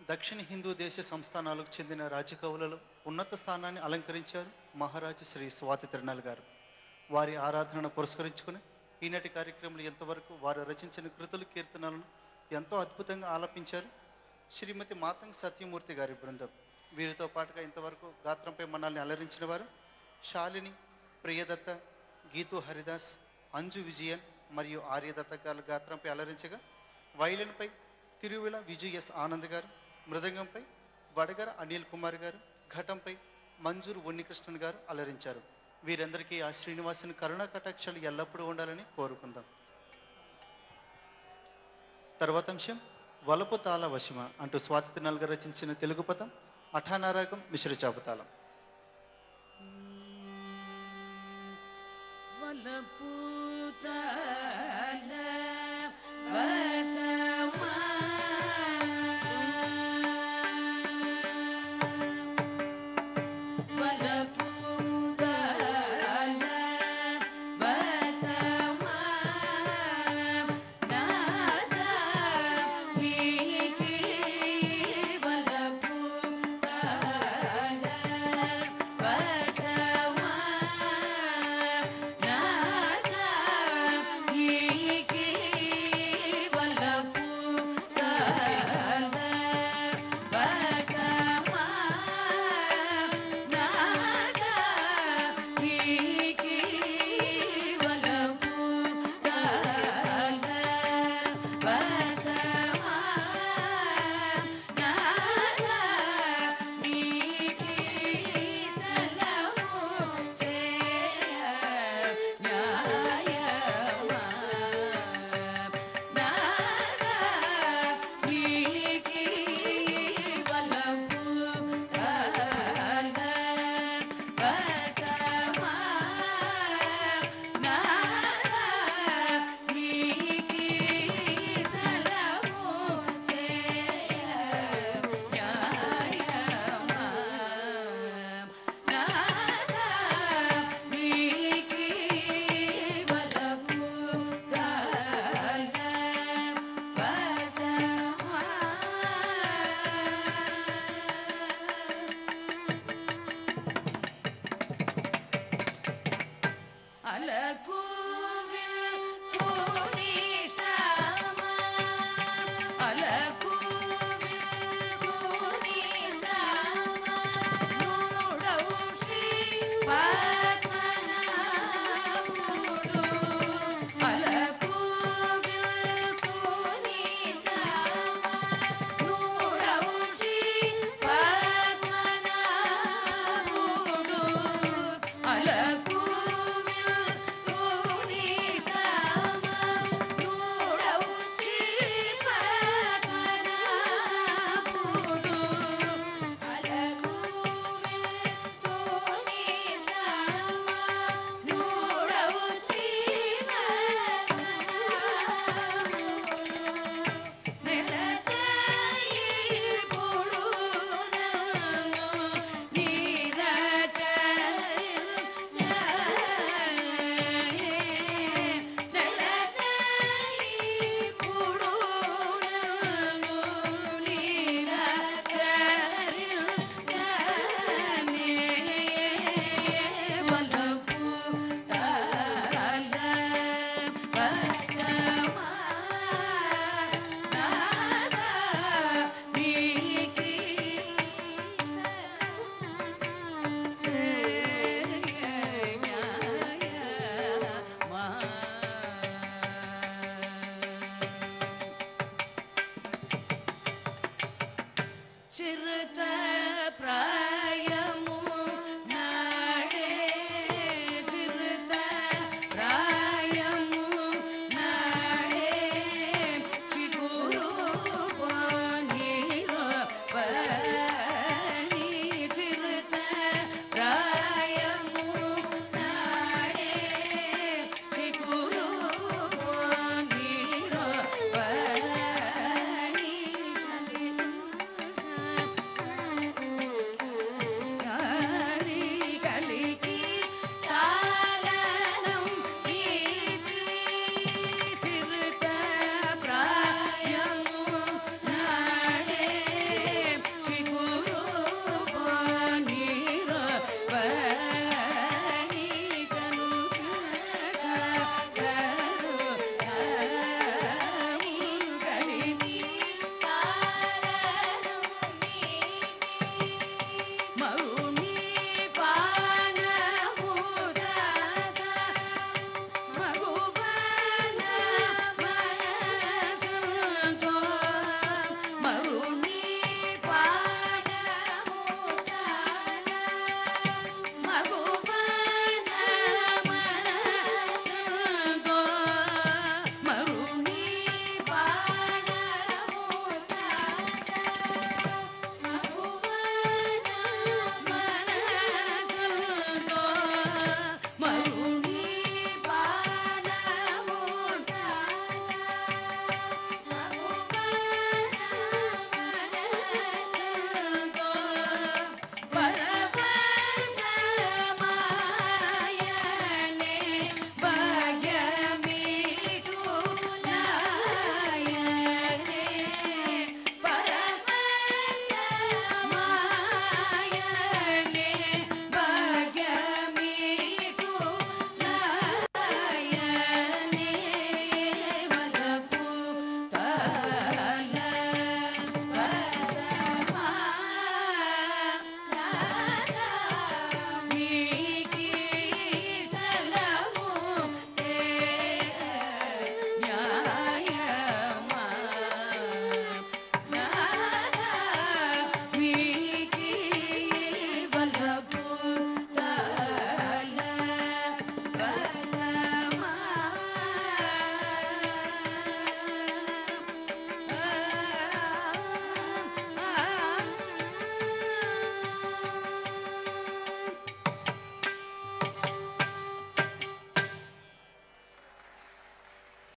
దక్షిణ హిందూ దేశ సంస్థానాలకు చెందిన రాజకవులలో ఉన్నత స్థానాన్ని అలంకరించారు మహారాజు శ్రీ స్వాతి తిరునాల్ గారు వారి ఆరాధనను పురస్కరించుకుని ఈనాటి కార్యక్రమంలో ఎంతవరకు వారు రచించిన కృతులు కీర్తనలను ఎంతో అద్భుతంగా ఆలపించారు శ్రీమతి మాతంగ్ సత్యమూర్తి గారి బృందం వీరితో పాటుగా ఇంతవరకు గాత్రంపై మనల్ని అలరించిన వారు శాలిని ప్రియదత్త గీతు హరిదాస్ అంజు విజయన్ మరియు ఆర్యదత్త గారు గాత్రంపై అలరించగా వైలిన్పై తిరువిల విజయ్ ఎస్ ఆనంద్ గారు మృదంగంపై వడగర అనిల్ కుమార్ గారు ఘటంపై మంజూరు ఉన్నికృష్ణన్ గారు అలరించారు వీరందరికీ ఆ శ్రీనివాసుని కరుణా కటాక్షాలు ఎల్లప్పుడూ ఉండాలని కోరుకుందాం తర్వాత అంశం వలపు తాళ వశిమ అంటూ స్వాతి తిరునాల్ గారు రచించిన తెలుగు పదం అఠానారాగం మిశ్ర చాపతాళం వలపూతల వస